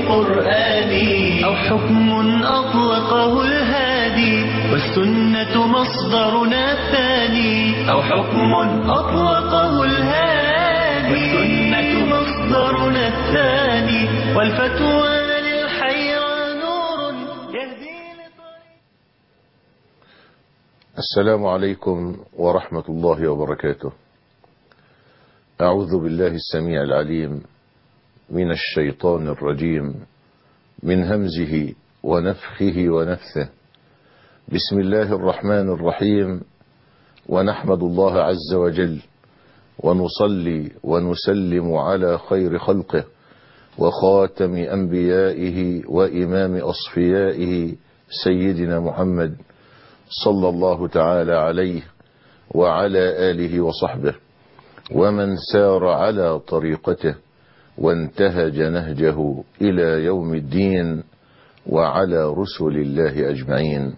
القرآن أو حكم أطلقه الهادي والسنة مصدرنا الثاني أو حكم أطلقه الهادي والسنة مصدرنا الثاني والفتوى للحيرى نور يهدي لطريق السلام عليكم ورحمة الله وبركاته أعوذ بالله السميع العليم من الشيطان الرجيم من همزه ونفخه ونفثه بسم الله الرحمن الرحيم ونحمد الله عز وجل ونصلي ونسلم على خير خلقه وخاتم أنبيائه وإمام أصفيائه سيدنا محمد صلى الله تعالى عليه وعلى آله وصحبه ومن سار على طريقته وانتهج نهجه إلى يوم الدين وعلى رسل الله أجمعين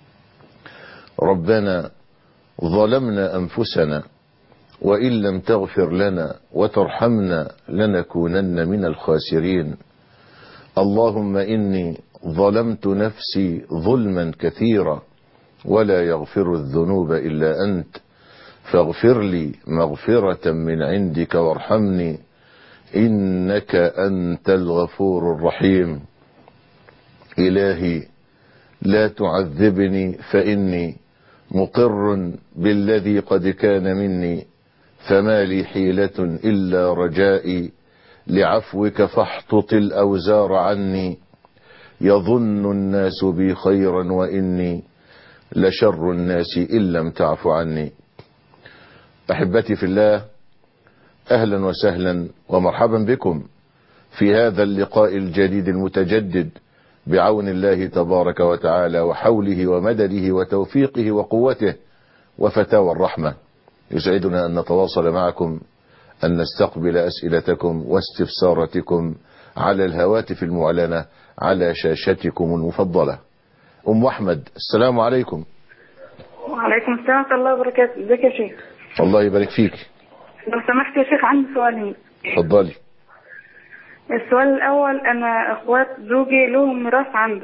ربنا ظلمنا أنفسنا وإن لم تغفر لنا وترحمنا لنكونن من الخاسرين اللهم إني ظلمت نفسي ظلما كثيرا ولا يغفر الذنوب إلا أنت فاغفر لي مغفرة من عندك وارحمني إنك أنت الغفور الرحيم إلهي لا تعذبني فإني مقر بالذي قد كان مني فما لي حيلة إلا رجائي لعفوك فاحطط الأوزار عني يظن الناس بي خيرا وإني لشر الناس إن لم تعف عني أحبتي في الله أهلا وسهلا ومرحبا بكم في هذا اللقاء الجديد المتجدد بعون الله تبارك وتعالى وحوله ومدده وتوفيقه وقوته وفتاوى الرحمة يسعدنا أن نتواصل معكم أن نستقبل أسئلتكم واستفساراتكم على الهواتف المعلنة على شاشتكم المفضلة أم أحمد السلام عليكم وعليكم السلام ورحمة الله وبركاته ازيك يا شيخ الله يبارك فيك لو سمحت يا شيخ عندي سؤالين اتفضلي السؤال الأول أنا إخوات زوجي لهم ميراث عنده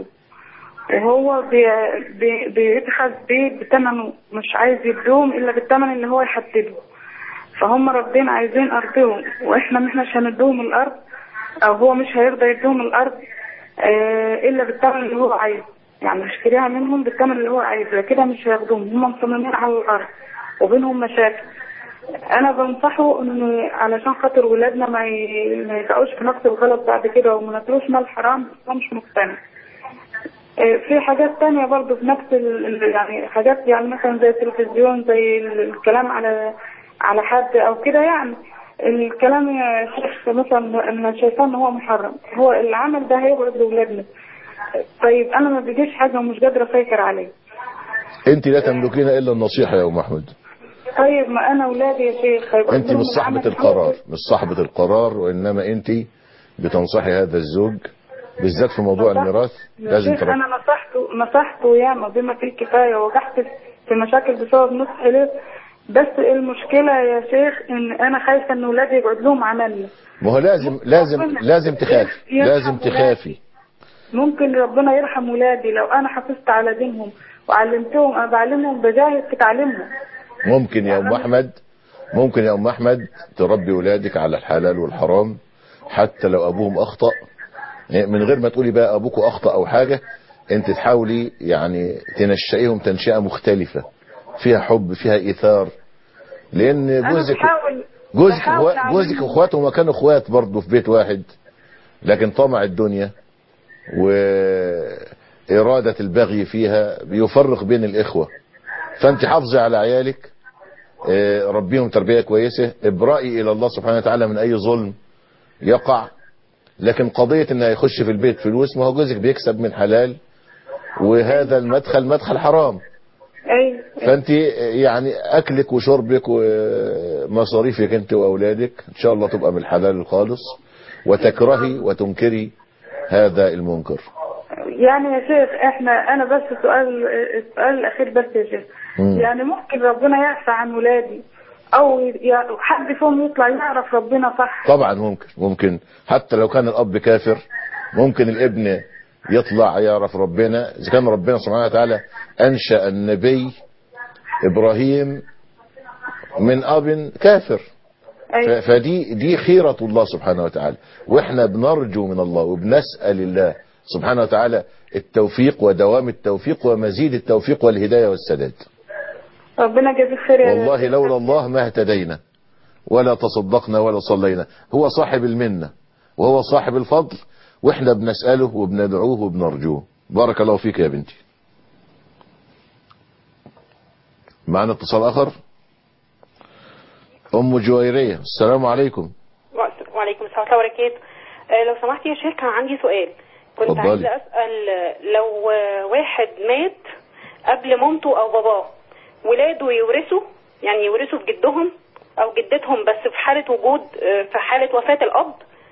وهو بي بي بيدخل بيه بثمنه مش عايز يدوهم إلا بالثمن اللي هو يحدده فهم ربنا عايزين أرضهم وإحنا مش هندوهم الأرض أو هو مش هيرضى يدوهم الأرض آه إلا بالثمن اللي هو عايزه يعني نشتريها منهم بالثمن اللي هو عايزه كده مش هياخدوهم هم مصممين على الأرض وبينهم مشاكل انا بنصحه ان علشان خاطر ولادنا ما ي- ما يقعوش في نفس الغلط بعد كده وما ناكلوش مال حرام بس هو مش مقتنع آه، في حاجات تانية برضه في نفس ال... ال- يعني حاجات يعني مثلا زي التلفزيون زي ال- الكلام على على حد او كده يعني الكلام يا شيخ مثلا انا شايفاه ان هو محرم هو العمل ده هيقعد لاولادنا طيب انا ما بيجيش حاجه ومش قادره اسيطر عليه انت لا تملكين الا النصيحة يا ام احمد طيب ما انا اولادي يا شيخ هيبقى انت لهم مش صاحبة العمل القرار مش صاحبة القرار وانما انت بتنصحي هذا الزوج بالذات في موضوع نصحت- الميراث يا لازم شيخ تربي انا نصحته نصحته ياما بما فيه الكفايه ووجعت في مشاكل بسبب نصح ليه بس المشكله يا شيخ ان انا خايفه ان ولادي يقعد لهم عملنا ما هو لازم لازم ربنا لازم تخافي يرحم لازم ولادي. تخافي ممكن ربنا يرحم ولادي لو انا حافظت على دينهم وعلمتهم انا بعلمهم بجاهد في تعليمهم ممكن يا ام احمد ممكن يا ام احمد تربي ولادك على الحلال والحرام حتى لو ابوهم اخطأ يعني من غير ما تقولي بقى ابوكوا اخطأ او حاجة انت تحاولي يعني تنشئيهم تنشئة مختلفة فيها حب فيها ايثار لان انا جوزك بحاول جوزك بحاول هو- جوزك أعلمهم. واخواته ما كانوا اخوات برضه في بيت واحد لكن طمع الدنيا وإرادة البغي فيها بيفرق بين الإخوة فأنت حافظي على عيالك آه، ربيهم تربية كويسة ابرأي إلى الله سبحانه وتعالى من أي ظلم يقع لكن قضية إنه يخش في البيت فلوس ما هو جوزك بيكسب من حلال وهذا المدخل مدخل حرام ايوه فانت يعني اكلك وشربك ومصاريفك انت واولادك ان شاء الله تبقى من الحلال الخالص وتكرهي وتنكري هذا المنكر يعني يا شيخ احنا انا بس سؤال السؤال الاخير بس يا شيخ مم. يعني ممكن ربنا يعفى عن ولادي او ي- حد فيهم يطلع يعرف ربنا صح طبعا ممكن ممكن حتى لو كان الاب كافر ممكن الابن يطلع يعرف ربنا اذا كان ربنا سبحانه وتعالى انشأ النبي ابراهيم من اب كافر ف- ايوه فدي دي خيرة الله سبحانه وتعالى واحنا بنرجو من الله وبنسأل الله سبحانه وتعالى التوفيق ودوام التوفيق ومزيد التوفيق والهداية والسداد ربنا يجازيك خير يا والله لولا الله ما اهتدينا ولا تصدقنا ولا صلينا هو صاحب المنة وهو صاحب الفضل واحنا بنسأله وبندعوه وبنرجوه بارك الله فيك يا بنتي معنا اتصال اخر ام جويرية السلام عليكم وعليكم السلام ورحمة الله وبركاته آه، لو سمحت يا شيخ كان عندي سؤال كنت اتفضلي. عايزة أسأل آه، لو آه، واحد مات قبل مامته أو باباه ولاده يورثوا يعني يورثوا في جدهم أو جدتهم بس في حالة وجود آه، في حالة وفاة الأب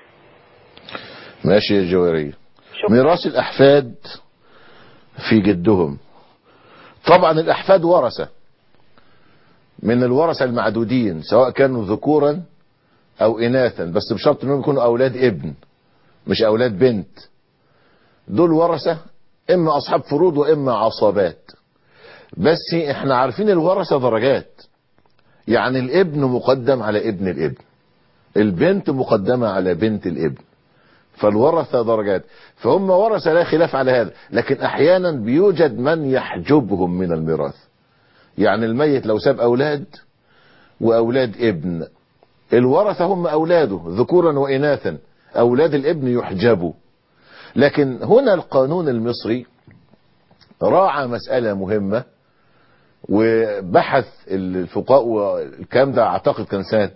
ماشي يا جويرية شكرا ميراث الأحفاد في جدهم طبعا الأحفاد ورثة من الورثة المعدودين سواء كانوا ذكورا أو إناثا بس بشرط أنهم يكونوا أولاد ابن مش أولاد بنت دول ورثة إما أصحاب فروض وإما عصبات بس احنا عارفين الورثة درجات يعني الابن مقدم على ابن الابن البنت مقدمة على بنت الابن فالورثة درجات فهم ورثة لا خلاف على هذا لكن احيانا بيوجد من يحجبهم من الميراث يعني الميت لو ساب اولاد واولاد ابن الورثة هم اولاده ذكورا واناثا اولاد الابن يحجبوا لكن هنا القانون المصري راعى مسألة مهمة وبحث الفقهاء والكلام ده اعتقد كان سنة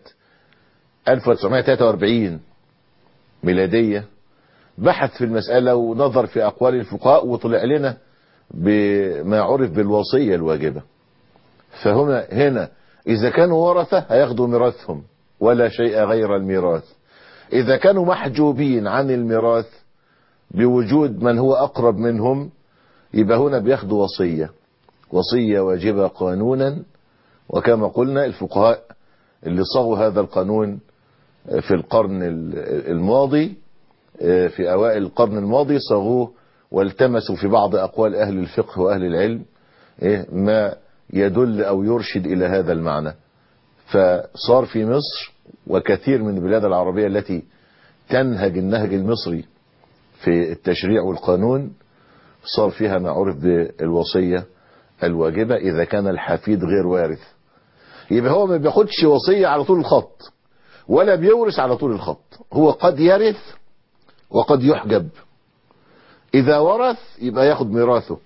1943 ميلادية بحث في المسألة ونظر في أقوال الفقهاء وطلع لنا بما عرف بالوصية الواجبة فهنا هنا إذا كانوا ورثة هياخدوا ميراثهم ولا شيء غير الميراث إذا كانوا محجوبين عن الميراث بوجود من هو أقرب منهم يبقى هنا بياخدوا وصية وصية واجبة قانونا وكما قلنا الفقهاء اللي صاغوا هذا القانون في القرن الماضي في أوائل القرن الماضي صاغوه والتمسوا في بعض أقوال أهل الفقه وأهل العلم ما يدل أو يرشد إلى هذا المعنى فصار في مصر وكثير من البلاد العربية التي تنهج النهج المصري في التشريع والقانون صار فيها ما عرف بالوصية الواجبة إذا كان الحفيد غير وارث يبقى هو ما بياخدش وصية على طول الخط ولا بيورث على طول الخط هو قد يرث وقد يحجب إذا ورث يبقى ياخد ميراثه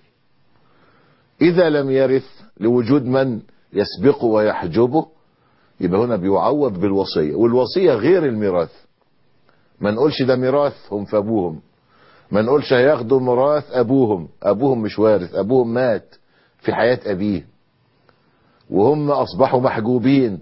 إذا لم يرث لوجود من يسبقه ويحجبه يبقى هنا بيعوض بالوصية والوصية غير الميراث ما نقولش ده ميراثهم في أبوهم ما نقولش هياخدوا ميراث أبوهم أبوهم مش وارث أبوهم مات في حياة أبيه وهم أصبحوا محجوبين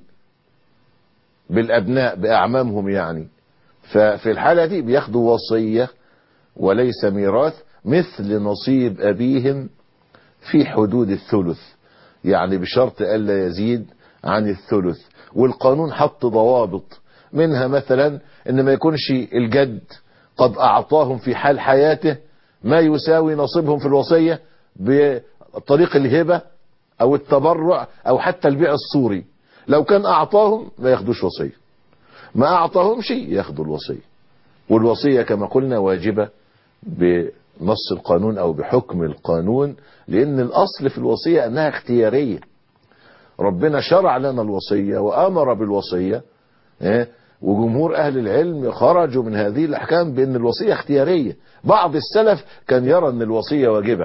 بالأبناء بأعمامهم يعني ففي الحالة دي بياخدوا وصية وليس ميراث مثل نصيب أبيهم في حدود الثلث يعني بشرط ألا يزيد عن الثلث والقانون حط ضوابط منها مثلا ان ما يكونش الجد قد اعطاهم في حال حياته ما يساوي نصيبهم في الوصية بطريق الهبة او التبرع او حتى البيع الصوري لو كان اعطاهم ما ياخدوش وصية ما اعطاهمش ياخدوا الوصية والوصية كما قلنا واجبة بنص القانون او بحكم القانون لان الاصل في الوصية انها اختيارية ربنا شرع لنا الوصية وامر بالوصية وجمهور اهل العلم خرجوا من هذه الاحكام بان الوصية اختيارية بعض السلف كان يرى ان الوصية واجبة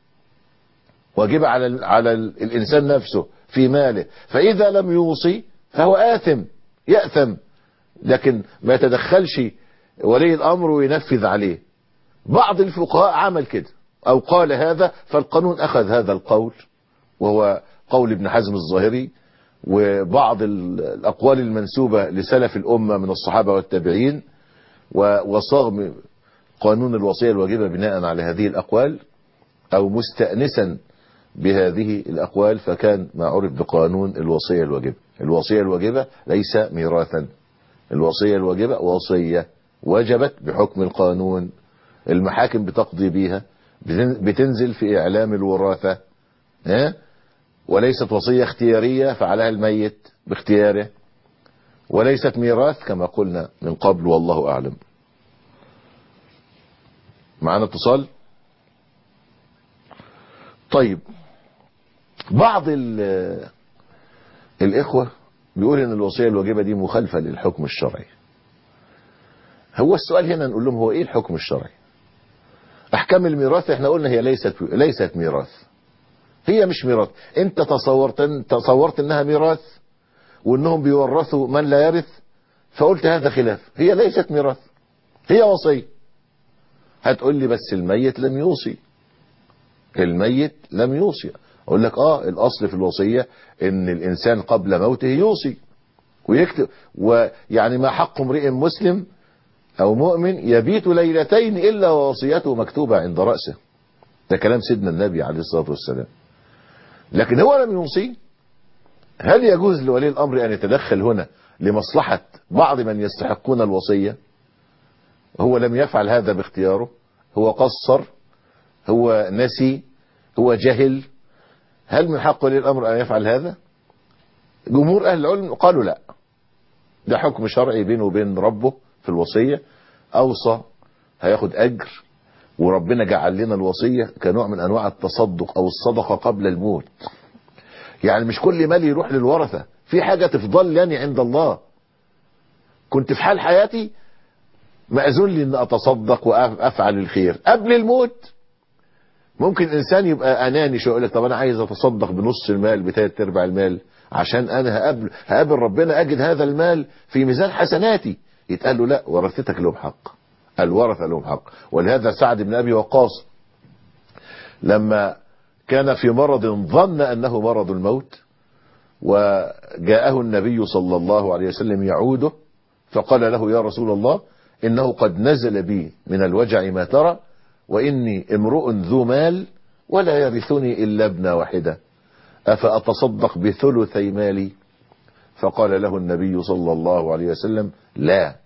واجبة على على الانسان نفسه في ماله فاذا لم يوصي فهو آثم يأثم لكن ما يتدخلش ولي الامر وينفذ عليه بعض الفقهاء عمل كده او قال هذا فالقانون اخذ هذا القول وهو قول ابن حزم الظاهري وبعض الاقوال المنسوبة لسلف الامة من الصحابة والتابعين وصاغ قانون الوصية الواجبة بناء على هذه الاقوال او مستأنسا بهذه الاقوال فكان ما عرف بقانون الوصية الواجبة الوصية الواجبة ليس ميراثا الوصية الواجبة وصية وجبت بحكم القانون المحاكم بتقضي بيها بتن- بتنزل في إعلام الوراثة ها؟ وليست وصية اختيارية فعلها الميت باختياره وليست ميراث كما قلنا من قبل والله أعلم معنا اتصال طيب بعض ال- الإخوة بيقول إن الوصية الواجبة دي مخالفة للحكم الشرعي هو السؤال هنا نقول لهم هو إيه الحكم الشرعي أحكام الميراث احنا قلنا هي ليست ليست ميراث هي مش ميراث انت تصورت تصورت انها ميراث وانهم بيورثوا من لا يرث فقلت هذا خلاف هي ليست ميراث هي وصية هتقول لي بس الميت لم يوصي الميت لم يوصي اقول لك اه الاصل في الوصية ان الانسان قبل موته يوصي ويكتب ويعني ما حق امرئ مسلم او مؤمن يبيت ليلتين الا ووصيته مكتوبة عند رأسه ده كلام سيدنا النبي عليه الصلاة والسلام لكن هو لم يوصي هل يجوز لولي الامر ان يتدخل هنا لمصلحة بعض من يستحقون الوصية هو لم يفعل هذا باختياره هو قصر هو نسي هو جهل هل من حق ولي الامر ان يفعل هذا جمهور اهل العلم قالوا لا ده حكم شرعي بينه وبين ربه في الوصية اوصى هياخد اجر وربنا جعل لنا الوصية كنوع من انواع التصدق او الصدقة قبل الموت يعني مش كل مال يروح للورثة في حاجة تفضل لي عند الله كنت في حال حياتي مأذون لي ان اتصدق وافعل الخير قبل الموت ممكن انسان يبقى اناني شو يقول لك طب انا عايز اتصدق بنص المال بتلات ارباع المال عشان انا هقابل هقابل ربنا اجد هذا المال في ميزان حسناتي يتقال له لا ورثتك لهم حق الورثة لهم حق ولهذا سعد بن ابي وقاص لما كان في مرض ظن انه مرض الموت وجاءه النبي صلى الله عليه وسلم يعوده فقال له يا رسول الله انه قد نزل بي من الوجع ما ترى واني امرؤ ذو مال ولا يرثني الا ابن واحده افاتصدق بثلثي مالي فقال له النبي صلى الله عليه وسلم لا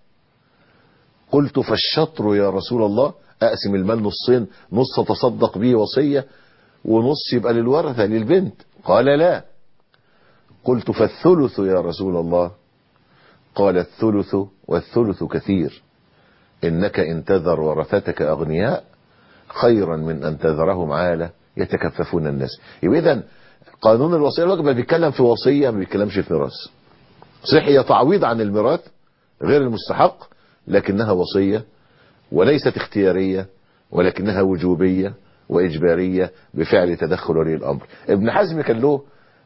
قلت فالشطر يا رسول الله اقسم المال نصين نص تصدق به وصيه ونص يبقى للورثه للبنت قال لا قلت فالثلث يا رسول الله قال الثلث والثلث كثير إنك إن تذر ورثتك أغنياء خيرا من أن تذرهم عالة يتكففون الناس يبقى إذن قانون الوصية الواجبة بيتكلم في وصية ما بيتكلمش في ميراث صحيح هي تعويض عن الميراث غير المستحق لكنها وصية وليست اختيارية ولكنها وجوبية وإجبارية بفعل تدخل ولي الأمر ابن حزم كان له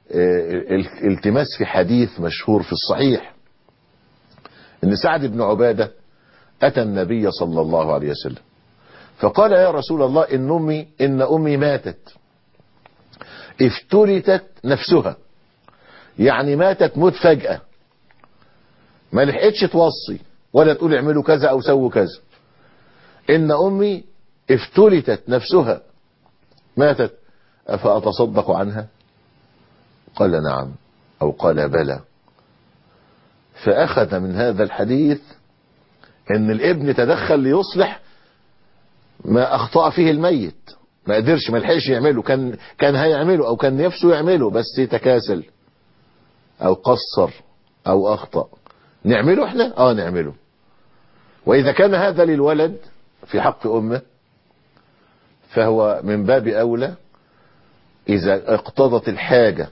التماس في حديث مشهور في الصحيح ان سعد بن عبادة اتى النبي صلى الله عليه وسلم فقال يا رسول الله ان امي ان امي ماتت افتلتت نفسها يعني ماتت موت فجأة ما لحقتش توصي ولا تقول اعملوا كذا او سووا كذا ان امي افتلتت نفسها ماتت افاتصدق عنها قال نعم او قال بلى فاخذ من هذا الحديث ان الابن تدخل ليصلح ما اخطأ فيه الميت ما قدرش ما لحقش يعمله كان كان هيعمله او كان نفسه يعمله بس تكاسل او قصر او اخطأ نعمله احنا اه نعمله واذا كان هذا للولد في حق امه فهو من باب اولى اذا اقتضت الحاجة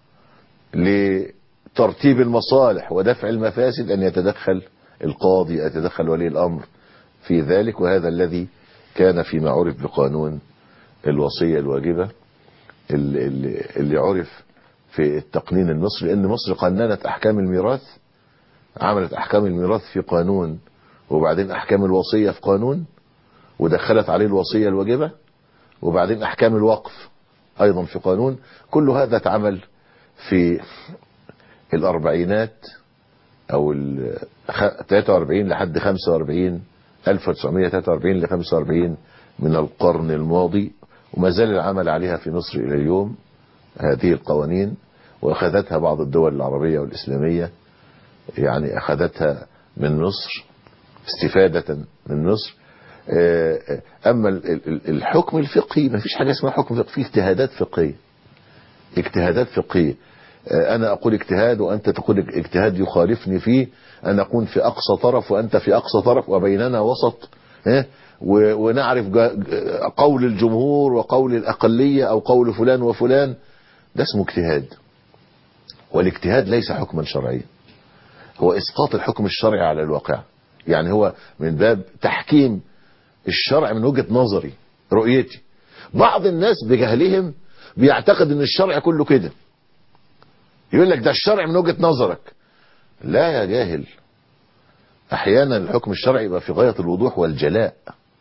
لترتيب المصالح ودفع المفاسد ان يتدخل القاضي يتدخل ولي الامر في ذلك وهذا الذي كان فيما عرف بقانون الوصية الواجبة اللي, اللي عرف في التقنين المصري لان مصر قننت احكام الميراث عملت احكام الميراث في قانون وبعدين احكام الوصية في قانون ودخلت عليه الوصية الواجبة وبعدين احكام الوقف ايضا في قانون كل هذا اتعمل في الاربعينات او ال 43 لحد 45 1943 ل 45 من القرن الماضي وما زال العمل عليها في مصر الى اليوم هذه القوانين واخذتها بعض الدول العربية والاسلامية يعني اخذتها من مصر استفادة من مصر آه، آه، اما ال- ال- الحكم الفقهي ما فيش حاجه اسمها حكم فقهي في اجتهادات فقهيه اجتهادات فقهيه آه، انا اقول اجتهاد وانت تقول اجتهاد يخالفني فيه انا اكون في اقصى طرف وانت في اقصى طرف وبيننا وسط ها؟ و- ونعرف جا- جا- قول الجمهور وقول الاقليه او قول فلان وفلان ده اسمه اجتهاد والاجتهاد ليس حكما شرعيا هو اسقاط الحكم الشرعي على الواقع يعني هو من باب تحكيم الشرع من وجهة نظري رؤيتي بعض الناس بجهلهم بيعتقد ان الشرع كله كده يقول لك ده الشرع من وجهة نظرك لا يا جاهل احيانا الحكم الشرعي يبقى في غاية الوضوح والجلاء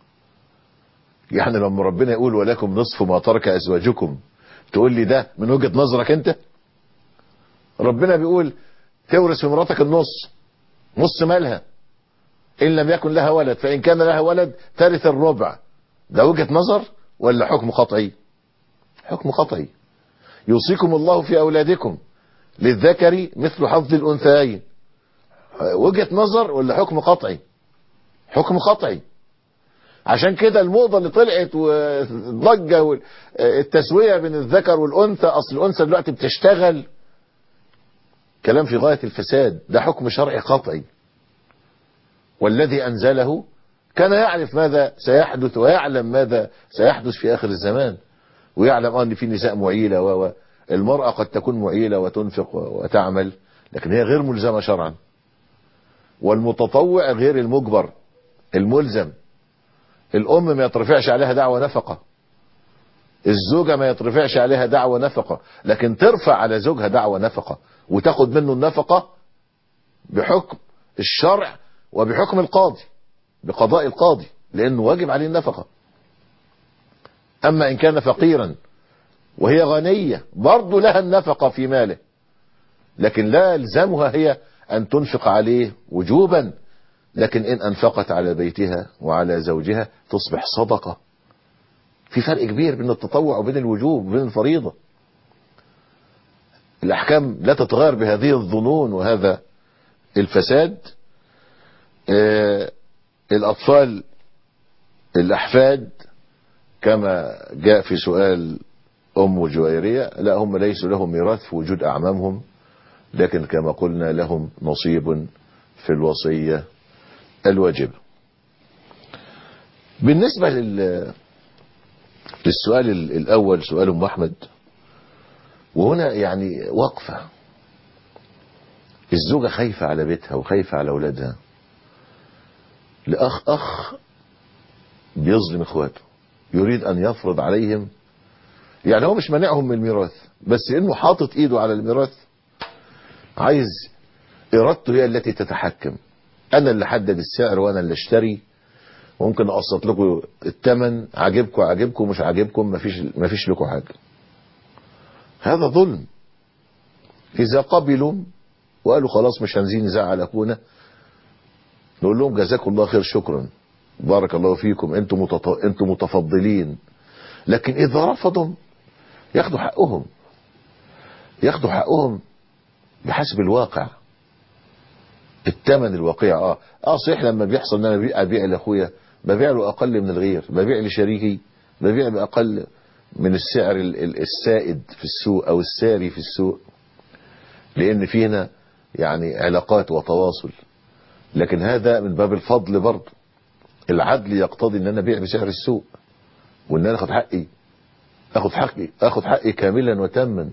يعني لما ربنا يقول ولكم نصف ما ترك ازواجكم تقول لي ده من وجهة نظرك انت ربنا بيقول تورث في مراتك النص نص مالها إن لم يكن لها ولد فإن كان لها ولد ترث الربع ده وجهة نظر ولا حكم قطعي حكم قطعي يوصيكم الله في أولادكم للذكر مثل حظ الأنثيين وجهة نظر ولا حكم قطعي حكم قطعي عشان كده الموضة اللي طلعت والضجة والتسوية بين الذكر والأنثى أصل الأنثى دلوقتي بتشتغل كلام في غاية الفساد ده حكم شرعي قطعي والذي أنزله كان يعرف ماذا سيحدث ويعلم ماذا سيحدث في آخر الزمان ويعلم أن في نساء معيلة و المرأة قد تكون معيلة وتنفق وتعمل لكن هي غير ملزمة شرعا والمتطوع غير المجبر الملزم الأم ما يترفعش عليها دعوة نفقة الزوجة ما يترفعش عليها دعوة نفقة لكن ترفع على زوجها دعوة نفقة وتاخد منه النفقة بحكم الشرع وبحكم القاضي بقضاء القاضي لأنه واجب عليه النفقة أما إن كان فقيرا وهي غنية برضه لها النفقة في ماله لكن لا يلزمها هي أن تنفق عليه وجوبا لكن إن أنفقت على بيتها وعلى زوجها تصبح صدقة في فرق كبير بين التطوع وبين الوجوب وبين الفريضة الأحكام لا تتغير بهذه الظنون وهذا الفساد آه الأطفال الأحفاد كما جاء في سؤال أم جويرية لا هم ليسوا لهم ميراث في وجود أعمامهم لكن كما قلنا لهم نصيب في الوصية الواجبة بالنسبة لل للسؤال الأول سؤال أم أحمد وهنا يعني وقفة الزوجة خايفة على بيتها وخايفة على أولادها لأخ أخ بيظلم إخواته يريد أن يفرض عليهم يعني هو مش مانعهم من الميراث بس إنه حاطط إيده على الميراث عايز إرادته هي التي تتحكم أنا اللي حدد السعر وأنا اللي اشتري ممكن أقسط لكم الثمن عاجبكم عاجبكم مش عاجبكم مفيش مفيش لكم حاجة هذا ظلم إذا قبلوا وقالوا خلاص مش هنزين نزعل أخونا نقول لهم جزاكم الله خير شكرا بارك الله فيكم انتم متط... انتم متفضلين لكن إذا رفضوا ياخدوا حقهم ياخدوا حقهم بحسب الواقع الثمن الواقع اه اه صحيح لما بيحصل ان انا ببيع ابيع لاخويا ببيع له اقل من الغير ببيع لشريكي ببيع باقل من السعر السائد في السوق او الساري في السوق لان في هنا يعني علاقات وتواصل لكن هذا من باب الفضل برضه العدل يقتضي ان انا ابيع بسعر السوق وان انا اخد حقي اخد حقي اخد حقي كاملا وتاما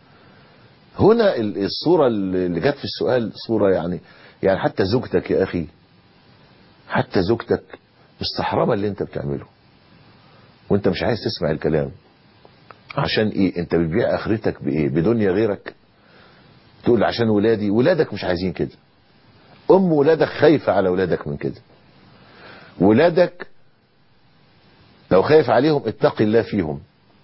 هنا الصورة اللي جت في السؤال صورة يعني يعني حتى زوجتك يا اخي حتى زوجتك مستحرمة اللي انت بتعمله وانت مش عايز تسمع الكلام عشان ايه انت بتبيع اخرتك بايه بدنيا غيرك تقول عشان ولادي ولادك مش عايزين كده ام ولادك خايفة على ولادك من كده ولادك لو خايف عليهم اتق الله فيهم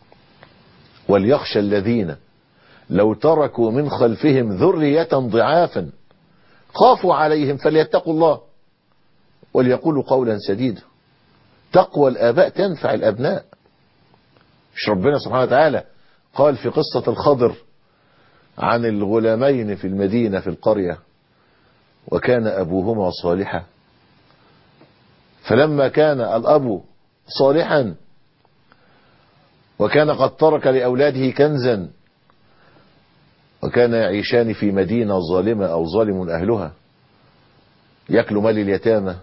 وليخشى الذين لو تركوا من خلفهم ذرية ضعافا خافوا عليهم فليتقوا الله وليقولوا قولا سديدا تقوى الآباء تنفع الأبناء مش ربنا سبحانه وتعالى قال في قصة الخضر عن الغلامين في المدينة في القرية وكان أبوهما صالحا فلما كان الأب صالحا وكان قد ترك لأولاده كنزا وكان يعيشان في مدينة ظالمة أو ظالم أهلها يأكل مال اليتامى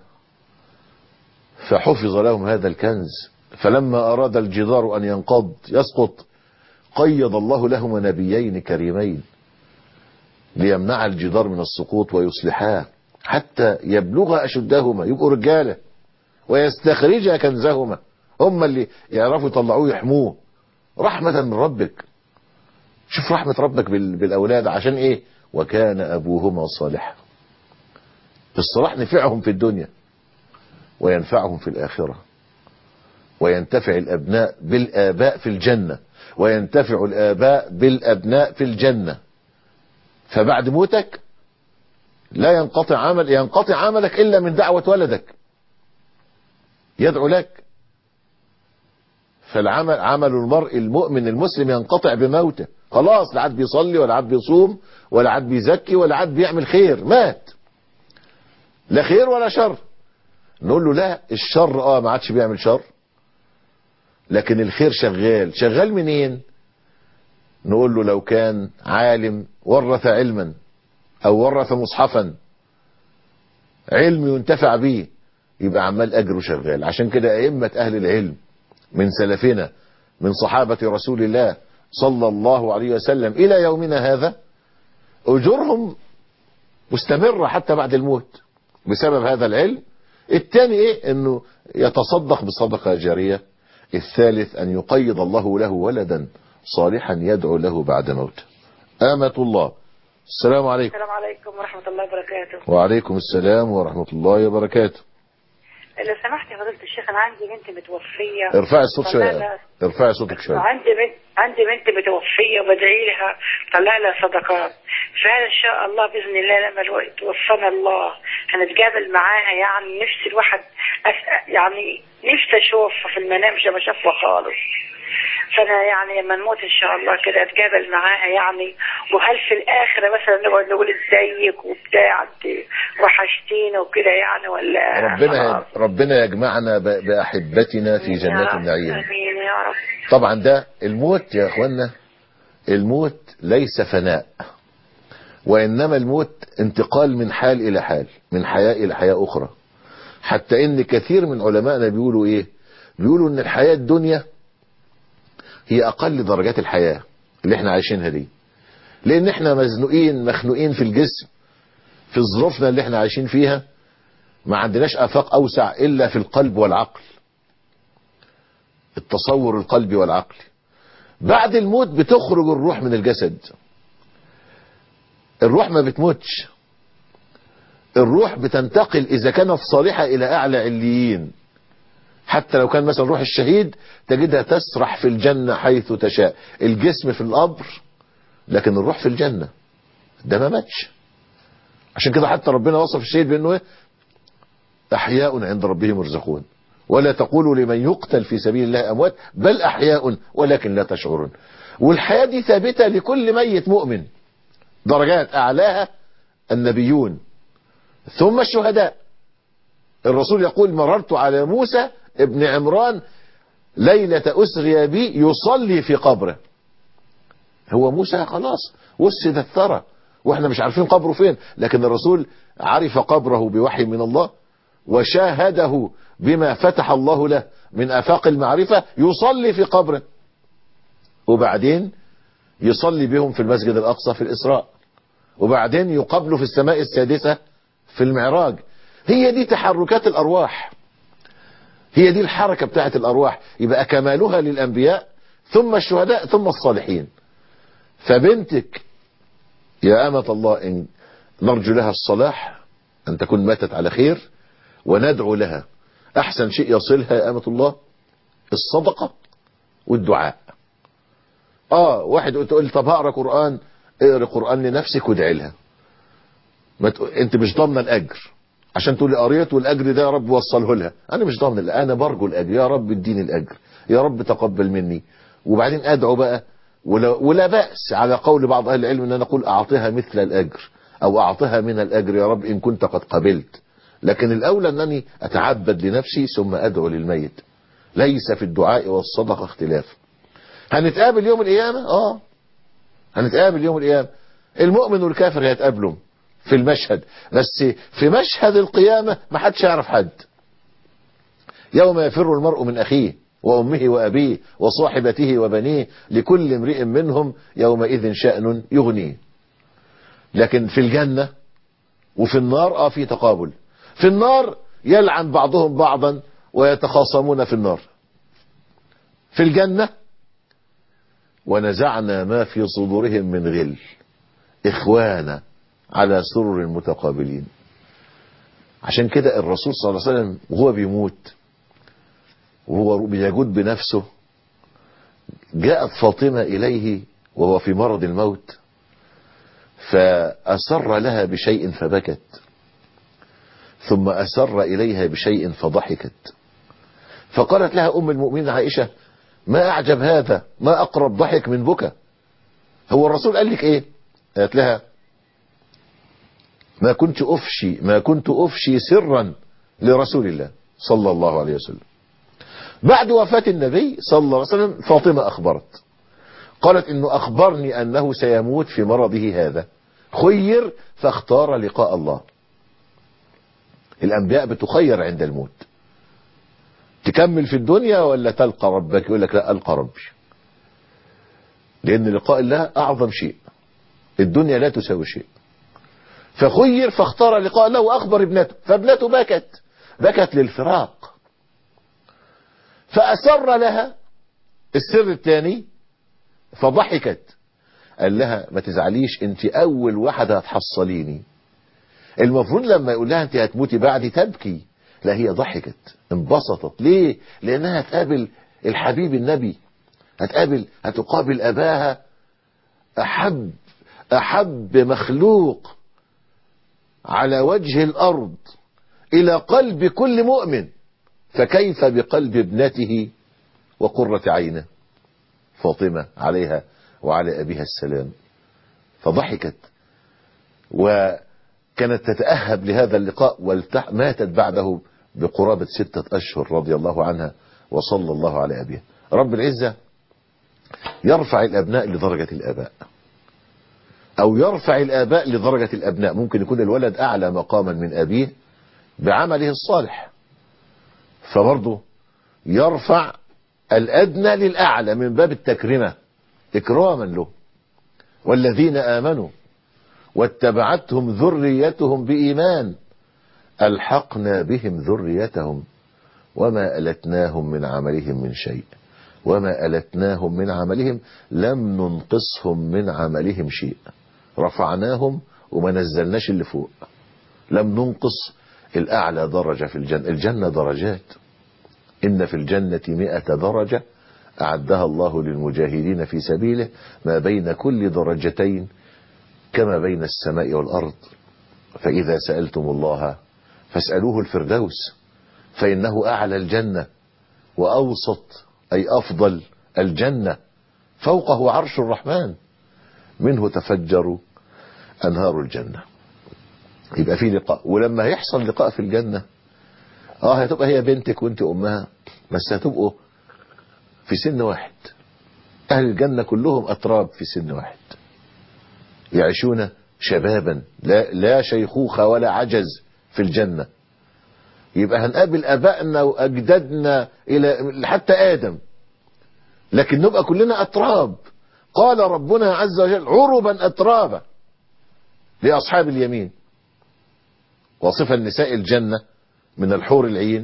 فحفظ لهم هذا الكنز فلما أراد الجدار أن ينقض يسقط قيض الله لهما نبيين كريمين ليمنع الجدار من السقوط ويصلحاه حتى يبلغ أشدهما يبقوا رجالة ويستخرج كنزهما هم اللي يعرفوا يطلعوه يحموه رحمة من ربك شوف رحمة ربك بال- بالأولاد عشان إيه وكان أبوهما صالحا الصلاح نفعهم في الدنيا وينفعهم في الآخرة وينتفع الأبناء بالآباء في الجنة وينتفع الآباء بالأبناء في الجنة فبعد موتك لا ينقطع عمل ينقطع عملك إلا من دعوة ولدك يدعو لك فالعمل عمل المرء المؤمن المسلم ينقطع بموته خلاص لا عاد بيصلي ولا عاد بيصوم ولا عاد بيزكي ولا عاد بيعمل خير مات لا خير ولا شر نقول له لا الشر اه ما عادش بيعمل شر لكن الخير شغال شغال منين نقول له لو كان عالم ورث علما او ورث مصحفا علم ينتفع به يبقى عمال اجره شغال عشان كده ائمه اهل العلم من سلفنا من صحابه رسول الله صلى الله عليه وسلم الى يومنا هذا اجورهم مستمره حتى بعد الموت بسبب هذا العلم الثاني ايه انه يتصدق بصدقه جاريه الثالث ان يقيض الله له ولدا صالحا يدعو له بعد موته امه الله السلام عليكم السلام عليكم ورحمة الله وبركاته وعليكم السلام ورحمه الله وبركاته لو سمحت يا فضيلة الشيخ أنا عندي بنت متوفية ارفعي الصوت طلع شويه لها- ارفعي صوتك شويه عندي بنت عندي بنت متوفية وبدعي لها طلع لها صدقات فهذا إن شاء الله بإذن الله لما الوقت توفانا الله هنتقابل معاها يعني نفسي الواحد أس... يعني نفسي أشوفها في المنام مش ما شافها خالص فأنا يعني لما نموت إن شاء الله كده أتقابل معاها يعني وهل في الآخرة مثلا نقعد نقول إزيك وبتاع أنت وحشتينا وكده يعني ولا ربنا خلاص؟ ربنا يجمعنا ب- باحبتنا في يا جنات رب. النعيم آمين يا رب طبعا ده الموت يا اخوانا الموت ليس فناء وانما الموت انتقال من حال الى حال من حياة الى حياة اخرى حتى ان كثير من علمائنا بيقولوا ايه بيقولوا ان الحياة الدنيا هي اقل درجات الحياة اللي احنا عايشينها دي لان احنا مزنوقين مخنوقين في الجسم في ظروفنا اللي احنا عايشين فيها ما عندناش افاق اوسع الا في القلب والعقل التصور القلبي والعقلي بعد الموت بتخرج الروح من الجسد الروح ما بتموتش الروح بتنتقل اذا كانت صالحة الى اعلى عليين حتى لو كان مثلا روح الشهيد تجدها تسرح في الجنة حيث تشاء الجسم في القبر لكن الروح في الجنة ده ما ماتش عشان كده حتى ربنا وصف الشهيد بانه ايه احياء عند ربهم يرزقون ولا تقولوا لمن يقتل في سبيل الله اموات بل احياء ولكن لا تشعرون والحياة دي ثابتة لكل ميت مؤمن درجات اعلاها النبيون ثم الشهداء الرسول يقول مررت على موسى ابن عمران ليلة أسري بي يصلي في قبره هو موسى خلاص وسد الثرى واحنا مش عارفين قبره فين لكن الرسول عرف قبره بوحي من الله وشاهده بما فتح الله له من افاق المعرفة يصلي في قبره وبعدين يصلي بهم في المسجد الاقصى في الاسراء وبعدين يقابله في السماء السادسة في المعراج هي دي تحركات الارواح هي دي الحركة بتاعت الارواح يبقى كمالها للانبياء ثم الشهداء ثم الصالحين فبنتك يا أمة الله إن نرجو لها الصلاح أن تكون ماتت على خير وندعو لها أحسن شيء يصلها يا أمة الله الصدقة والدعاء آه واحد تقول طب هقرا قرآن اقرا قرآن لنفسك وادعي لها ما تق... أنت مش ضامنة الأجر عشان تقولي قريت والأجر ده يا رب وصله لها أنا مش ضامن أنا برجو الأجر يا رب اديني الأجر يا رب تقبل مني وبعدين أدعو بقى ولا, ولا بأس على قول بعض أهل العلم أن نقول أعطيها مثل الأجر أو أعطيها من الأجر يا رب إن كنت قد قبلت لكن الأولى أنني أتعبد لنفسي ثم أدعو للميت ليس في الدعاء والصدقة اختلاف هنتقابل يوم القيامة اه هنتقابل يوم القيامة المؤمن والكافر هيتقابلوا في المشهد بس في مشهد القيامة ما حدش يعرف حد يوم يفر المرء من أخيه وأمه وأبيه وصاحبته وبنيه لكل امرئ منهم يومئذ شأن يغنيه لكن في الجنة وفي النار اه في تقابل في النار يلعن بعضهم بعضا ويتخاصمون في النار في الجنة ونزعنا ما في صدورهم من غل إخوانا على سرر متقابلين عشان كده الرسول صلى الله عليه وسلم وهو بيموت وهو بيجود بنفسه جاءت فاطمة إليه وهو في مرض الموت فأسر لها بشيء فبكت ثم أسر إليها بشيء فضحكت فقالت لها أم المؤمنين عائشة ما أعجب هذا ما أقرب ضحك من بكى هو الرسول قال لك إيه قالت لها ما كنت أفشي ما كنت أفشي سرا لرسول الله صلى الله عليه وسلم بعد وفاة النبي صلى الله عليه وسلم فاطمة أخبرت قالت إنه أخبرني أنه سيموت في مرضه هذا خير فاختار لقاء الله الأنبياء بتخير عند الموت تكمل في الدنيا ولا تلقى ربك يقول لك لا ألقى ربي لأن لقاء الله أعظم شيء الدنيا لا تساوي شيء فخير فاختار لقاء الله وأخبر ابنته فابنته بكت بكت للفراق فأسر لها السر الثاني فضحكت قال لها ما تزعليش انت اول واحدة هتحصليني المفروض لما يقول لها انت هتموتي بعدي تبكي لا هي ضحكت انبسطت ليه لانها هتقابل الحبيب النبي هتقابل هتقابل اباها احب احب مخلوق على وجه الارض الى قلب كل مؤمن فكيف بقلب ابنته وقرة عينه فاطمة عليها وعلى أبيها السلام فضحكت وكانت تتأهب لهذا اللقاء وماتت بعده بقرابة ستة أشهر رضي الله عنها وصلى الله على أبيها رب العزة يرفع الأبناء لدرجة الآباء أو يرفع الآباء لدرجة الأبناء ممكن يكون الولد أعلى مقاما من أبيه بعمله الصالح فبرضه يرفع الأدنى للأعلى من باب التكرمة إكراما له والذين آمنوا واتبعتهم ذريتهم بإيمان ألحقنا بهم ذريتهم وما ألتناهم من عملهم من شيء وما ألتناهم من عملهم لم ننقصهم من عملهم شيء رفعناهم وما نزلناش اللي فوق لم ننقص الأعلى درجة في الجنة الجنة درجات إن في الجنة مئة درجة أعدها الله للمجاهدين في سبيله ما بين كل درجتين كما بين السماء والأرض فإذا سألتم الله فاسألوه الفردوس فإنه أعلى الجنة وأوسط أي أفضل الجنة فوقه عرش الرحمن منه تفجر أنهار الجنة يبقى في لقاء ولما يحصل لقاء في الجنة اه هتبقى هي بنتك وانت امها بس هتبقوا في سن واحد اهل الجنة كلهم اتراب في سن واحد يعيشون شبابا لا, لا شيخوخة ولا عجز في الجنة يبقى هنقابل ابائنا واجدادنا الى حتى ادم لكن نبقى كلنا اتراب قال ربنا عز وجل عربا اترابا لاصحاب اليمين وصف النساء الجنه من الحور العين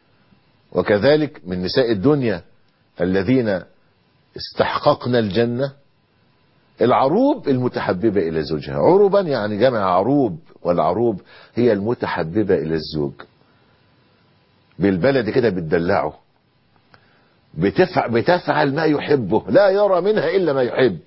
وكذلك من نساء الدنيا الذين استحققن الجنة العروب المتحببة إلى زوجها عربا يعني جمع عروب والعروب هي المتحببة إلى الزوج بالبلد كده بتدلعه بتفعل, بتفعل ما يحبه لا يرى منها إلا ما يحب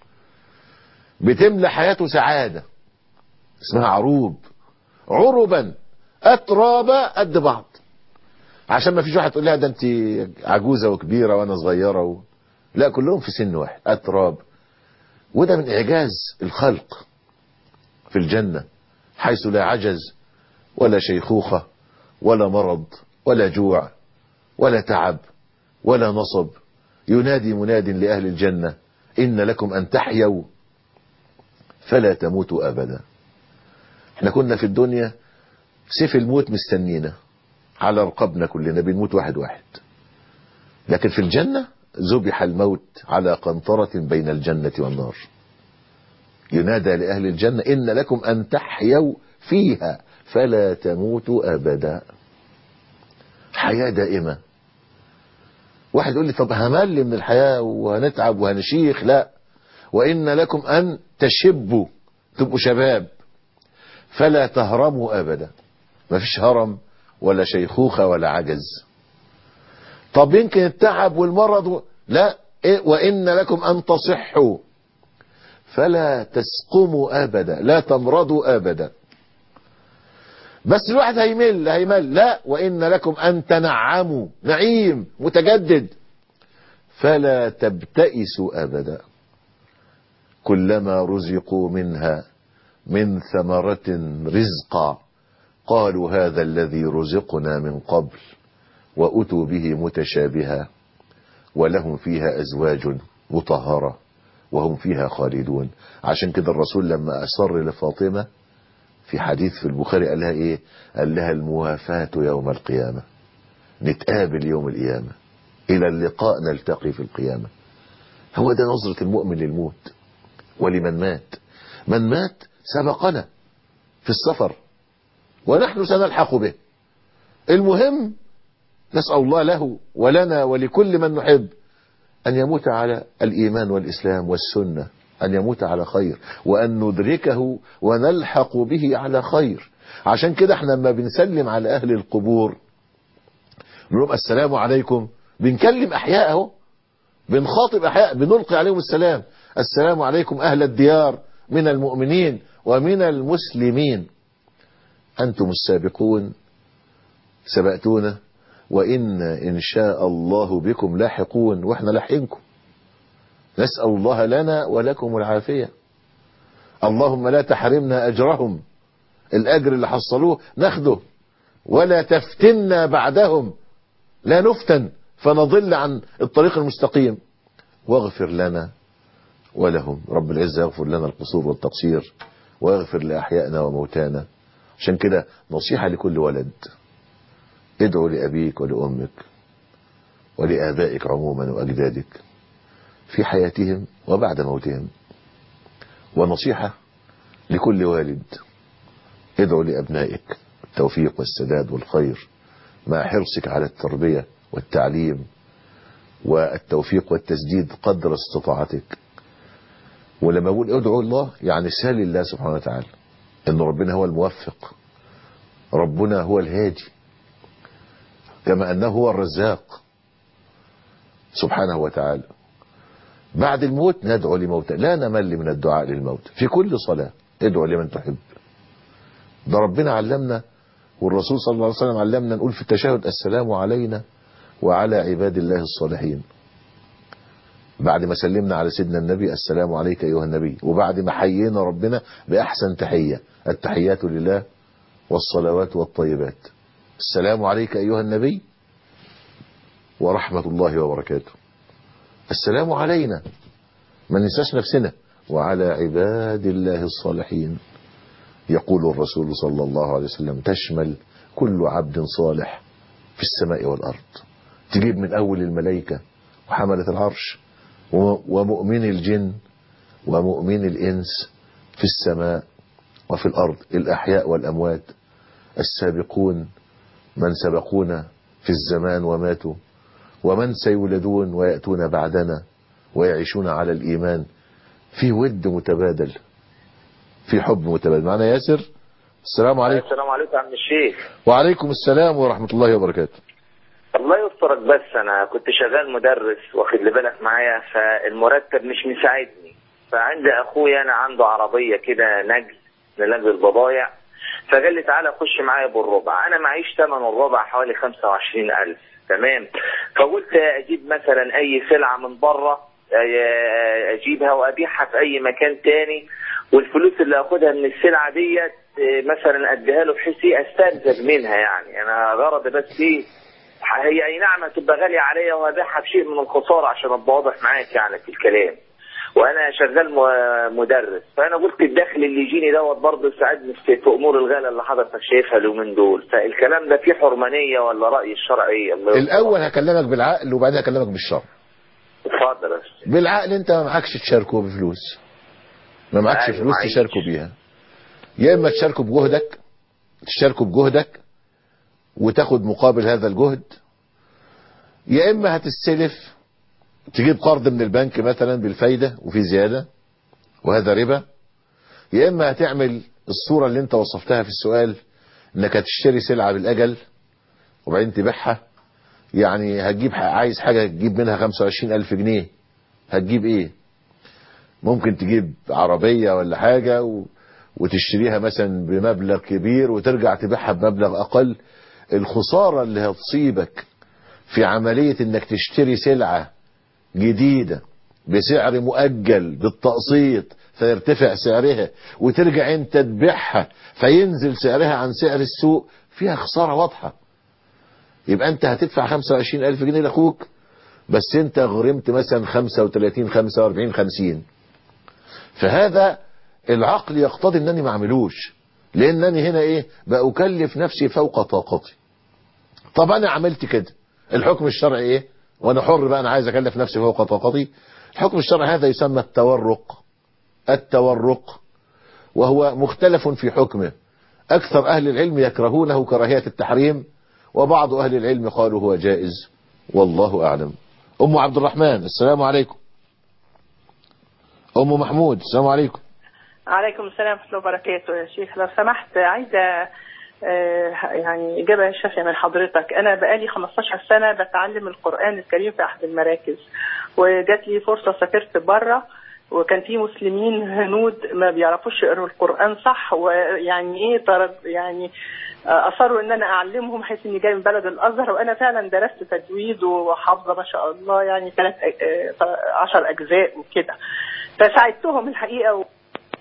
بتملى حياته سعادة اسمها عروب عربا اترابا قد بعض عشان ما فيش واحد تقول لها ده انت عجوزه وكبيره وانا صغيره و... لا كلهم في سن واحد اتراب وده من اعجاز الخلق في الجنه حيث لا عجز ولا شيخوخة ولا مرض ولا جوع ولا تعب ولا نصب ينادي مناد لأهل الجنة إن لكم أن تحيوا فلا تموتوا أبدا احنا كنا في الدنيا سيف الموت مستنينا على رقبنا كلنا بنموت واحد واحد لكن في الجنة ذبح الموت على قنطرة بين الجنة والنار ينادى لأهل الجنة إن لكم أن تحيوا فيها فلا تموتوا أبدا حياة دائمة واحد يقول لي طب همل من الحياة وهنتعب وهنشيخ لا وإن لكم أن تشبوا تبقوا شباب فلا تهرموا أبدا ما فيش هرم ولا شيخوخة ولا عجز طب يمكن التعب والمرض و... لا إيه وإن لكم أن تصحوا فلا تسقموا أبدا لا تمرضوا أبدا بس الواحد هيمل هيمل لا وإن لكم أن تنعموا نعيم متجدد فلا تبتئسوا أبدا كلما رزقوا منها من ثمرة رزقا قالوا هذا الذي رزقنا من قبل وأتوا به متشابها ولهم فيها أزواج مطهرة وهم فيها خالدون عشان كده الرسول لما أصر لفاطمة في حديث في البخاري قال لها إيه قال لها الموافاة يوم القيامة نتقابل يوم القيامة إلى اللقاء نلتقي في القيامة هو ده نظرة المؤمن للموت ولمن مات من مات سبقنا في السفر ونحن سنلحق به المهم نسأل الله له ولنا ولكل من نحب أن يموت على الإيمان والإسلام والسنة أن يموت على خير وأن ندركه ونلحق به على خير عشان كده احنا لما بنسلم على أهل القبور نقول لهم السلام عليكم بنكلم أحياء اهو بنخاطب أحياء بنلقي عليهم السلام السلام عليكم أهل الديار من المؤمنين ومن المسلمين أنتم السابقون سبقتونا وإن إن شاء الله بكم لاحقون وإحنا لاحقينكم نسأل الله لنا ولكم العافية اللهم لا تحرمنا أجرهم الأجر اللي حصلوه ناخده ولا تفتنا بعدهم لا نفتن فنضل عن الطريق المستقيم واغفر لنا ولهم رب العزة يغفر لنا القصور والتقصير ويغفر لأحيائنا وموتانا عشان كده نصيحة لكل ولد ادعو لأبيك ولأمك ولآبائك عموما وأجدادك في حياتهم وبعد موتهم ونصيحة لكل والد ادعو لأبنائك التوفيق والسداد والخير مع حرصك على التربية والتعليم والتوفيق والتسديد قدر استطاعتك ولما اقول ادعو الله يعني سال الله سبحانه وتعالى ان ربنا هو الموفق ربنا هو الهادي كما انه هو الرزاق سبحانه وتعالى بعد الموت ندعو لموتى لا نمل من الدعاء للموت في كل صلاة ادعو لمن تحب ده ربنا علمنا والرسول صلى الله عليه وسلم علمنا نقول في التشهد السلام علينا وعلى عباد الله الصالحين بعد ما سلمنا على سيدنا النبي السلام عليك أيها النبي وبعد ما حيينا ربنا بأحسن تحية التحيات لله والصلوات والطيبات السلام عليك أيها النبي ورحمة الله وبركاته السلام علينا ما ننساش نفسنا وعلى عباد الله الصالحين يقول الرسول صلى الله عليه وسلم تشمل كل عبد صالح في السماء والأرض تجيب من أول الملائكة وحملة العرش ومؤمن الجن ومؤمن الإنس في السماء وفي الأرض الأحياء والأموات السابقون من سبقونا في الزمان وماتوا ومن سيولدون ويأتون بعدنا ويعيشون على الإيمان في ود متبادل في حب متبادل معنا ياسر السلام عليكم السلام عليكم يا عم الشيخ وعليكم السلام ورحمة الله وبركاته الله يسترك بس انا كنت شغال مدرس واخد لي بالك معايا فالمرتب مش مساعدني فعندي اخويا انا عنده عربيه كده نجل لنجل البضايع فقال لي تعالى خش معايا بالربع انا معيش ثمن الربع حوالي 25000 تمام فقلت اجيب مثلا اي سلعه من بره اجيبها وابيعها في اي مكان تاني والفلوس اللي اخدها من السلعه ديت آه، مثلا اديها له بحيث ايه استنزف منها يعني انا غرضي بس ايه هي اي نعم هتبقى غاليه عليا وهبيعها بشيء من الخساره عشان ابقى واضح معاك يعني في الكلام وانا شغال م- مدرس فانا قلت الدخل اللي يجيني دوت برضه يساعدني في في امور الغلا اللي حضرتك شايفها اليومين دول فالكلام ده فيه حرمانيه ولا راي الشرعي الله يرضى. الاول هكلمك بالعقل وبعدين هكلمك بالشرع اتفضل يا أستاذ. بالعقل انت ما معكش تشاركه بفلوس ما معكش أيوة، فلوس معيش. تشاركه بيها يا اما تشاركه بجهدك تشاركه بجهدك وتاخد مقابل هذا الجهد يا اما هتستلف تجيب قرض من البنك مثلا بالفايدة وفي زيادة وهذا ربا يا اما هتعمل الصورة اللي انت وصفتها في السؤال انك هتشتري سلعة بالاجل وبعدين تبيعها يعني هتجيب ح- عايز حاجة تجيب منها 25 ألف جنيه هتجيب ايه ممكن تجيب عربية ولا حاجة و... وتشتريها مثلا بمبلغ كبير وترجع تبيعها بمبلغ أقل الخسارة اللي هتصيبك في عملية انك تشتري سلعة جديدة بسعر مؤجل بالتقسيط فيرتفع سعرها وترجع انت تبيعها فينزل سعرها عن سعر السوق فيها خسارة واضحة يبقى انت هتدفع 25 ألف جنيه لأخوك بس انت غرمت مثلا 35 45 50 فهذا العقل يقتضي انني ما اعملوش لانني هنا ايه بأكلف نفسي فوق طاقتي طب انا عملت كده الحكم الشرعي ايه وانا حر بقى انا عايز اكلف نفسي فوق طاقتي الحكم الشرعي هذا يسمى التورق التورق وهو مختلف في حكمه اكثر اهل العلم يكرهونه كراهية التحريم وبعض اهل العلم قالوا هو جائز والله اعلم ام عبد الرحمن السلام عليكم ام محمود السلام عليكم عليكم السلام ورحمة الله وبركاته يا شيخ لو سمحت عايزة آه، يعني إجابة شافية من حضرتك أنا بقالي 15 سنة بتعلم القرآن الكريم في أحد المراكز وجات لي فرصة سافرت بره وكان في مسلمين هنود ما بيعرفوش يقروا القرآن صح ويعني إيه طرد يعني آه، أصروا إن أنا أعلمهم حيث إني جاي من بلد الأزهر وأنا فعلا درست تجويد وحافظة ما شاء الله يعني ثلاث عشر أجزاء وكده فساعدتهم الحقيقة و...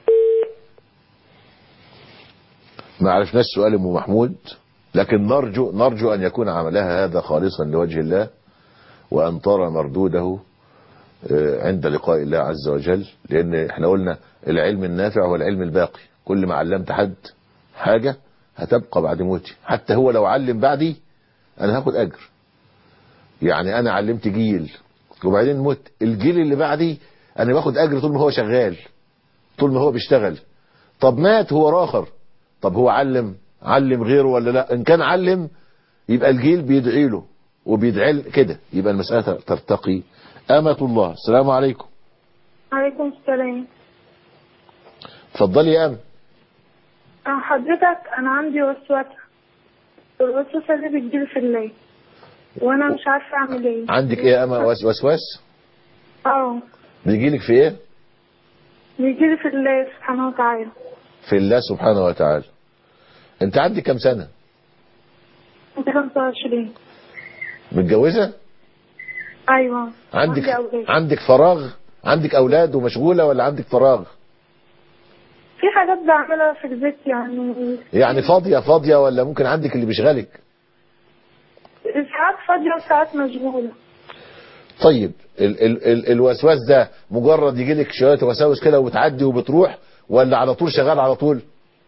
ما عرفناش سؤال ام محمود لكن نرجو نرجو ان يكون عملها هذا خالصا لوجه الله وان ترى مردوده آه، عند لقاء الله عز وجل لان احنا قلنا العلم النافع هو العلم الباقي كل ما علمت حد حاجة هتبقى بعد موتي حتى هو لو علم بعدي انا هاخد اجر يعني انا علمت جيل وبعدين مت الجيل اللي بعدي انا باخد اجر طول ما هو شغال طول ما هو بيشتغل طب مات هو راخر طب هو علم علم غيره ولا لا ان كان علم يبقى الجيل بيدعي له وبيدعي ل- كده يبقى المسألة ترتقي أمة الله السلام عليكم عليكم السلام اتفضلي يا أم آه، حضرتك انا عندي وسوسه الوسوسه دي بتجيلي في الليل وانا مش عارفه اعمل ايه عندك ايه يا أمة وس- وسواس اه بيجيلك في ايه بيجيلي في الليل سبحانه وتعالى في الله سبحانه وتعالى انت عندك كم سنة انت 25 متجوزة ايوه عندك عندي أولاد. عندك فراغ عندك اولاد ومشغولة ولا عندك فراغ في حاجات بعملها في البيت يعني يعني فاضية فاضية ولا ممكن عندك اللي بيشغلك ساعات فاضيه وساعات مشغوله طيب ال ال ال الوسواس ده مجرد يجي لك شويه وساوس كده وبتعدي وبتروح ولا على طول شغال على طول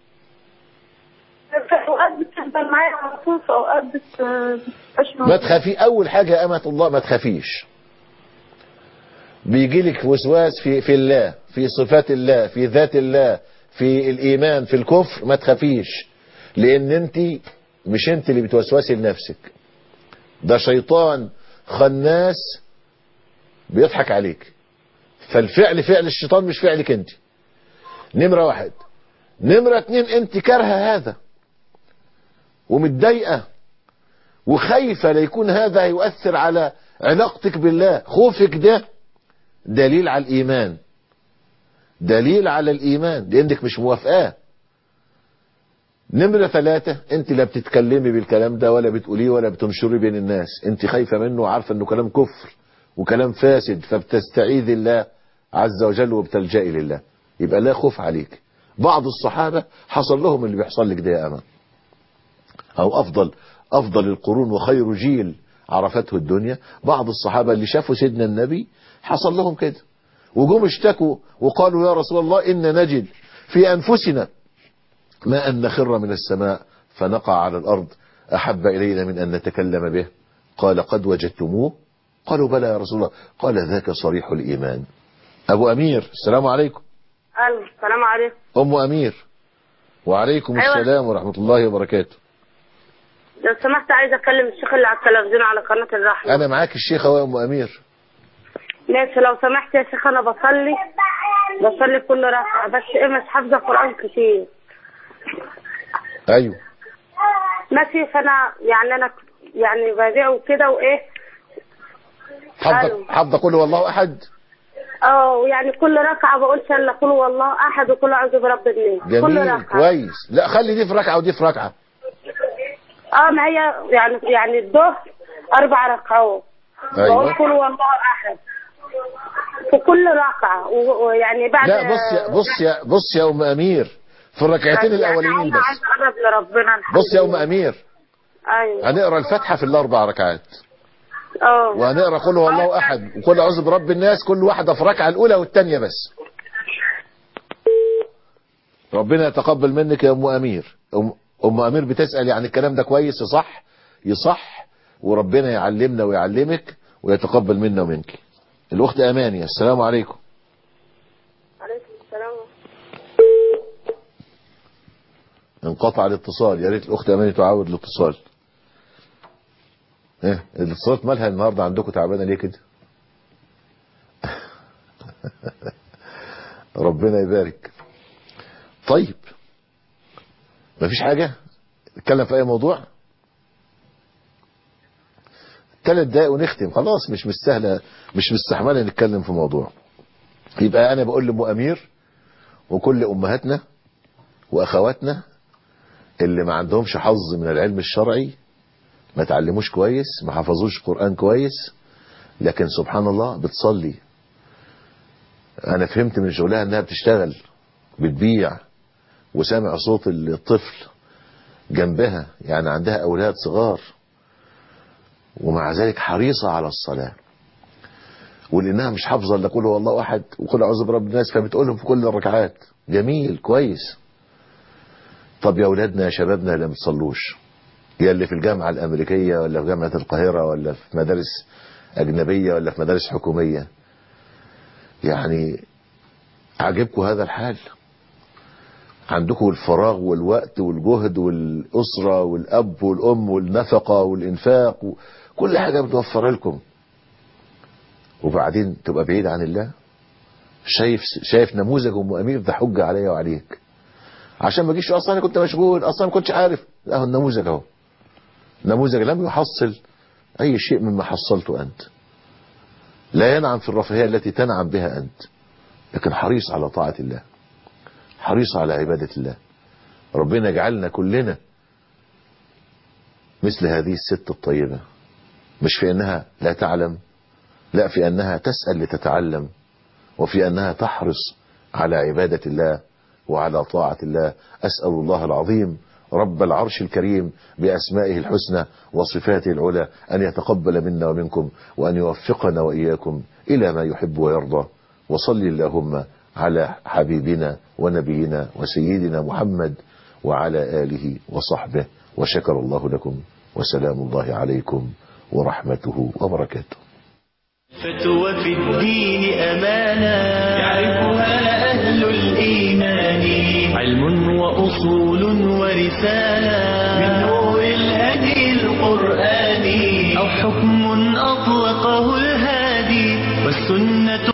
في اوقات بتفضل معايا على طول في اوقات بت بتبقاش ما موجودة. تخافي اول حاجه يا امه الله ما تخافيش بيجي لك وسواس في في الله في صفات الله في ذات الله في الايمان في الكفر ما تخافيش لان انت مش انت اللي بتوسوسي لنفسك ده شيطان خناس بيضحك عليك فالفعل فعل الشيطان مش فعلك انت نمرة واحد نمرة اتنين انت كارهه هذا ومتضايقة وخايفة ليكون هذا يؤثر على علاقتك بالله خوفك ده دليل على الإيمان دليل على الإيمان لأنك مش موافقاه نمرة ثلاثة انت لا بتتكلمي بالكلام ده ولا بتقوليه ولا بتنشري بين الناس انت خايفة منه وعارفة انه كلام كفر وكلام فاسد فبتستعيذ الله عز وجل وبتلجئي لله يبقى لا خوف عليك بعض الصحابة حصل لهم اللي بيحصل لك ده يا أمان أو أفضل أفضل القرون وخير جيل عرفته الدنيا بعض الصحابة اللي شافوا سيدنا النبي حصل لهم كده وجم اشتكوا وقالوا يا رسول الله إن نجد في أنفسنا ما أن نخر من السماء فنقع على الأرض أحب إلينا من أن نتكلم به قال قد وجدتموه قالوا بلى يا رسول الله قال ذاك صريح الإيمان أبو أمير السلام عليكم الو السلام عليكم أم أمير وعليكم أيوة. السلام ورحمة الله وبركاته لو سمحت عايز اكلم الشيخ اللي على التلفزيون على قناه الرحمه أنا معاك الشيخة يا أم أمير ماشي لو سمحت يا شيخ انا بصلي بصلي كل ركعه بس ايه مش حافظه قران كتير أيوه ماشي فانا يعني انا يعني ببيعه كده وايه حافظة أيوة. حافظة قل هو الله أحد اه يعني كل ركعه بقول الا قل هو الله احد وكل اعوذ برب الناس كل جميل ركعه كويس لا خلي دي في ركعة ودي في ركعة اه ما هي يعني يعني الظهر اربع ركعات أيوة. بقول قل هو الله احد في كل ركعه و- ويعني بعد لا بص يا بص يا بص يا أم أمير في الركعتين الأولين يعني أنا بس عايزه اقرب لربنا الحمد بص يا أم لله. أمير ايوه هنقرا الفاتحة في الأربع ركعات اه وهنقرا قل هو الله أحد وقل أعوذ برب الناس كل واحدة في ركعة الأولى والثانية بس ربنا يتقبل منك يا أم أمير أم, أم أمير بتسأل يعني الكلام ده كويس يصح يصح وربنا يعلمنا ويعلمك ويتقبل منا ومنك الأخت أمانية السلام عليكم عليكم السلام انقطع الاتصال يا ريت الأخت أمانية تعاود الاتصال ايه الاتصالات مالها النهاردة عندكم تعبانة ليه كده ربنا يبارك طيب مفيش حاجة نتكلم في اي موضوع ثلاث دقايق ونختم خلاص مش مستاهله مش مستحمله نتكلم في موضوع يبقى انا بقول لام امير وكل امهاتنا واخواتنا اللي ما عندهمش حظ من العلم الشرعي ما تعلموش كويس ما حفظوش قرآن كويس لكن سبحان الله بتصلي انا فهمت من شغلها انها بتشتغل بتبيع وسامع صوت الطفل جنبها يعني عندها اولاد صغار ومع ذلك حريصة على الصلاة ولانها مش حافظة الا قل هو الله احد وقل اعوذ برب الناس فبتقولهم في كل الركعات جميل كويس طب يا اولادنا يا شبابنا اللي ما بتصلوش يا اللي في الجامعة الامريكية ولا في جامعة القاهرة ولا في مدارس اجنبية ولا في مدارس حكومية يعني عجبكم هذا الحال عندكم الفراغ والوقت والجهد والأسرة والأب والأم والنفقة والإنفاق وكل حاجة بتوفر لكم وبعدين تبقى بعيد عن الله شايف شايف نموذج أم أمير ده حجة عليا وعليك عشان ما تجيش أصلا أنا كنت مشغول أصلا ما كنتش عارف لا هو النموذج أهو نموذج لم يحصل أي شيء مما حصلته أنت لا ينعم في الرفاهية التي تنعم بها أنت لكن حريص على طاعة الله حريص على عبادة الله ربنا يجعلنا كلنا مثل هذه الست الطيبة مش في أنها لا تعلم لا في أنها تسأل لتتعلم وفي أنها تحرص على عبادة الله وعلى طاعة الله أسأل الله العظيم رب العرش الكريم بأسمائه الحسنى وصفاته العلى أن يتقبل منا ومنكم وأن يوفقنا وإياكم إلى ما يحب ويرضى وصل اللهم على حبيبنا ونبينا وسيدنا محمد وعلى آله وصحبه وشكر الله لكم وسلام الله عليكم ورحمته وبركاته فتوى في الدين أمانة يعرفها أهل الإيمان علم وأصول ورسالة من نور الهدي القرآني أو حكم أطلقه الهادي والسنة